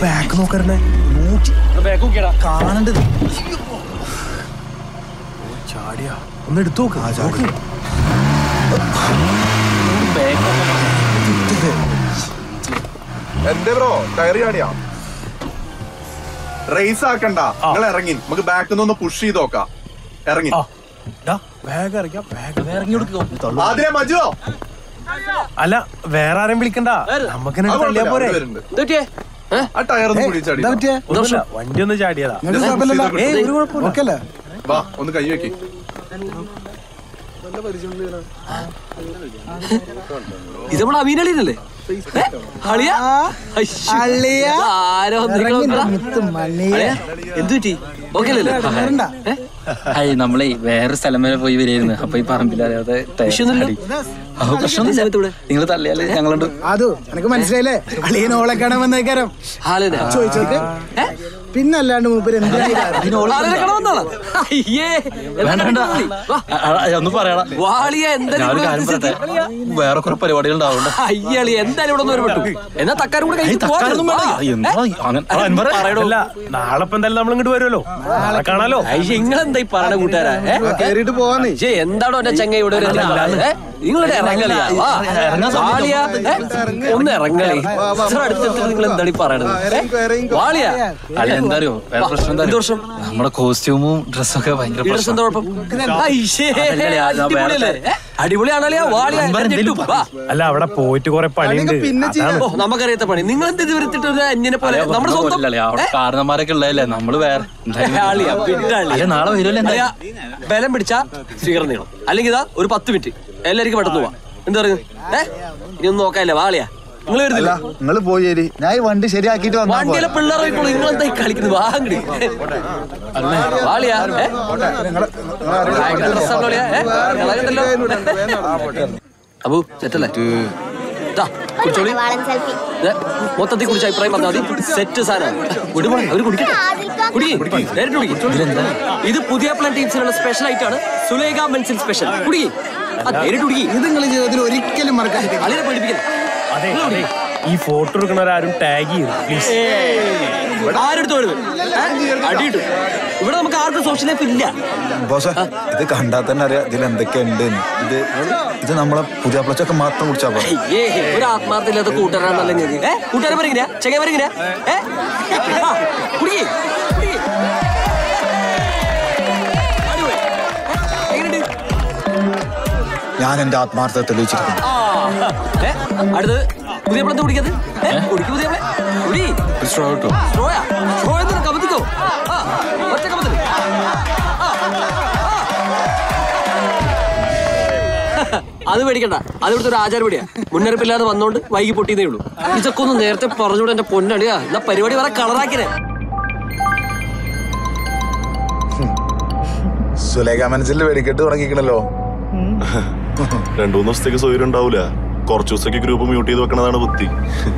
Back നോക്കരുന്നേ നോക്കി കാണണ്ടത് ചാടിയാ ഒന്ന് എടുത്തു നോക്ക് നോക്ക് എന്റെ ബ്രോ ടയർ ചാടിയാ റേസ് ആക്കണ്ട നിങ്ങൾ ഇറങ്ങി നമുക്ക് ബാക്കിൽ നിന്ന് ഒന്ന് പുഷ് ചെയ്ത് നോക്കാം ഇറങ്ങി ആ ഡാ ബാഗ് ഇറങ്ങിയാ ബാഗ് ഇറങ്ങി കൊടുക്കുക ആദ്യം മജുവോ അല്ല വേറെ ആരെയും വിളിക്കണ്ട നമുക്ക് ആ തള്ളിയാ പോരെ കുഴപ്പമില്ല, അവര് വരുന്നുണ്ട്. ആ ടയർ ഒന്ന് കൂടി ചാടി ഒന്നുമില്ല, വണ്ടി ഒന്ന് ചാടിയതാ ഏയ് ഒരു കുഴപ്പമില്ല വാ ഒന്ന് കൈ വെക്കി ഇത് നമ്മുടെ അമീനളിയല്ലേ ആരോ എന്തു പറ്റി ഓക്കെ അല്ലേ ഹായ് നമ്മളെ വേറെ സ്ഥലം വരെ പോയി വരികയായിരുന്നു അപ്പൊ ഈ പറമ്പില്ലാതെ അപ്പൊ പ്രശ്നമൊന്നുമില്ല നിങ്ങൾ തള്ളിയാല് ഞങ്ങളുണ്ട് അതോ എനക്ക് മനസ്സിലായില്ലേ അളിയൻ ഓളെ കാണാൻ വന്നേക്കാരം ഹാലനാ ചോദിച്ചോക്ക് പിന്നല്ലാണ്ട് മൂപ്പര് എന്തിനാ അയ്യേ വേണ്ട വേണ്ട വാ. ആ, ആ, ഒന്ന് പറയണ വാളിയ എന്തായാലും ഞാനൊരു ഇവിടെ കാര്യം എത്തിച്ച് പറയട്ടെ വേറെ കുറെ പരിപാടികൾ ഉണ്ടാവുന്നുണ്ട് അയ്യാളി എന്തായാലും ഇവിടെ നിന്ന് ഒരു പെട്ടു എന്നാ തക്കാരും കൂടെ കഴിച്ചിട്ട് തക്കാരൊന്നും വേണ്ട. പോവാം. എന്താ അങ്ങനെ- ആ, അൻവറെ, അല്ല നാളെ ഇപ്പൊ എന്തായാലും നമ്മൾ ഇങ്ങോട്ട് വരുമല്ലോ നാളെ കാണാലോ അയ്യ നിങ്ങളെന്താ ഈ പറയണ കൂട്ടുകാരാ ഏ? കേറിയിട്ട് പോവാന്നേ ശ്ശേ, എന്താണോ എന്റെ ചെങ്ങ ഇവിടെ ഒരു ഏ? നിങ്ങളുടെ ഇറങ്ങലിയാ വാ. വാളിയാ ഏ? ഒന്ന് ഇറങ്ങലേ ഇത്ര അടുത്തെത്തി നിങ്ങൾ എന്താണ് ഈ പറയണത് ഏ? വാളിയാ അല്ല എന്താ അറിയോ വേറെ പ്രശ്നം എന്താ എന്ത് അറിയോ? പ്രശ്നം? നമ്മുടെ കോസ്റ്റ്യൂമും ഡ്രസ്സൊക്കെ ഭയങ്കര ഈ ഡ്രസ് എന്താ പ്രശ്നം കുഴപ്പം അയ്യേ, അതല്ലേ, ആ, ഞാൻ വേറെ അടിപൊളിയല്ലേ ഏ? അടിപൊളിയാണല്ലേ വാളിയാ അൻവർ എന്നെ എന്തേലും ഞെട്ടും. വാ. അല്ല അവിടെ പോയിട്ട് കുറെ പണിയുണ്ട് അതാണ്. ഓ നമുക്കറിയാത്ത പണി നിങ്ങൾ എന്ത് ഇതുവരെത്തിട്ട് ഒരു അന്യനെ പോലെ നമ്മുടെ സ്വന്തം അല്ലേ അവിടെ കാരണന്മാരൊക്കെ ഉള്ളതല്ലേ നമ്മള് വേറെ എന്തായാലും ആളിയാ, പിന്നെ ആളിയാ. അല്ല നാളെ വരുമല്ലോ അളിയാ, എന്തായാലും ബലം പിടിച്ചാ സ്വീകരണം നീളം അല്ലെങ്കിൽ ഇതാ ഒരു പത്ത് മിനിറ്റ് എല്ലാവർക്കും പെട്ടെന്ന് പോവാ എന്താ പറയുന്നത് ഏ ഇനി ഒന്നും നോക്കാല്ലേ വാളിയാ നിങ്ങൾ വരുന്നില്ല നിങ്ങൾ പോയി ശരി ഞാൻ ഈ വണ്ടി ശരിയാക്കിട്ട് വന്നാ വണ്ടിയിലെ പിള്ളേരെ നിങ്ങൾ എന്താ ഈ കളിക്കുന്നത് വാങ്ങടി വാളിയാ ഏ? ഭയങ്കര രസാണല്ലോ വാളിയാ, ഏ? ഇളകുന്നല്ലോ. അബു സെറ്റല്ലേ ദാ, കുടിച്ചോളി വാളൻ സെൽഫി ദേ, മൊത്തത്തിൽ കുടിച്ച അഭിപ്രായം പറഞ്ഞാൽ മതി സെറ്റ് സാധനം വിടുമോ അവര് കുടിക്കട്ടെ കുടിക്ക് നേരിട്ട് കുടിക്ക് ഇത് പുതിയ പ്ലാൻ ടീംസിനുള്ള സ്പെഷ്യൽ ആയിട്ടാണ് സുലേഖ മെൻസിൽ സ്പെഷ്യൽ കുടിക്ക് ആ, നേരിട്ട് കുടിക്ക് ഇത് നിങ്ങൾ ജീവിതത്തിൽ ഒരിക്കലും മറക്കാൻ പറ്റില്ല. അളിനെ പഠിപ്പിക്കണം അതെ അതെ ഈ ഫോട്ടോ എടുക്കുന്നവരാരും ടാഗ് ചെയ്യും പ്ലീസ് ആരെടുത്ത് വരുന്നത് അടിയിട്ടു ഇവിടെ നമുക്ക് ആർക്കും സോഷ്യൽ ലൈഫ് ഇല്ല ബോസ ഇത് കണ്ടാൽ തന്നെ അറിയാം ഇതിൽ എന്തൊക്കെയുണ്ട് ഇത് ഇത് നമ്മളെ പുതിയ പ്ലച്ചൊക്കെ മാത്രം കുടിച്ചാ പോലെ ഏ ഒരു ആത്മാർത്ഥമില്ലാത്ത കൂട്ടുകാരാണല്ലോ ഞാൻ ഏ കൂട്ടുകാരെ പറയുക ചെങ്ങ പറയുക ഏ ആ, കുടിക്ക് കുടിക്ക്. അടിപൊളി. എങ്ങനെയുണ്ട് ഞാൻ എന്റെ ആത്മാർത്ഥത തെളിയിച്ചിരിക്കുന്നു ആ. ഏ, അടുത്തത് പുതിയ പ്ലത്ത് കുടിക്കത് കുടിക്ക് പുതിയ പ്ലേ കുടി സ്ട്രോ കിട്ടോ സ്ട്രോയാ സ്ട്രോ എന്തിനാ കമത്തിക്കോ ആ, ഒറ്റ കമത്തില് ആ, ആ. അത് പേടിക്കണ്ട അത് ഇവിടുത്തെ ഒരു ആചാരപടിയാ മുന്നറിയിപ്പില്ലാതെ വന്നോണ്ട് വൈകി പൊട്ടിയതേ ഉള്ളൂ ഇതൊക്കെ ഒന്ന് നേരത്തെ പറഞ്ഞൂടെ എന്റെ പൊന്നളിയാ എന്നാ പരിപാടി വേറെ കളറാക്കിനെ സുലേഖ മനസ്സിൽ വെടിക്കെട്ട് തുടങ്ങിക്കണല്ലോ രണ്ടു മൂന്ന് ദിവസത്തേക്ക് സൗകര്യം ഉണ്ടാവൂല കുറച്ചു ദിവസത്തേക്ക് ഗ്രൂപ്പ് മ്യൂട്ട് ചെയ്ത് വെക്കണതാണ് ബുദ്ധി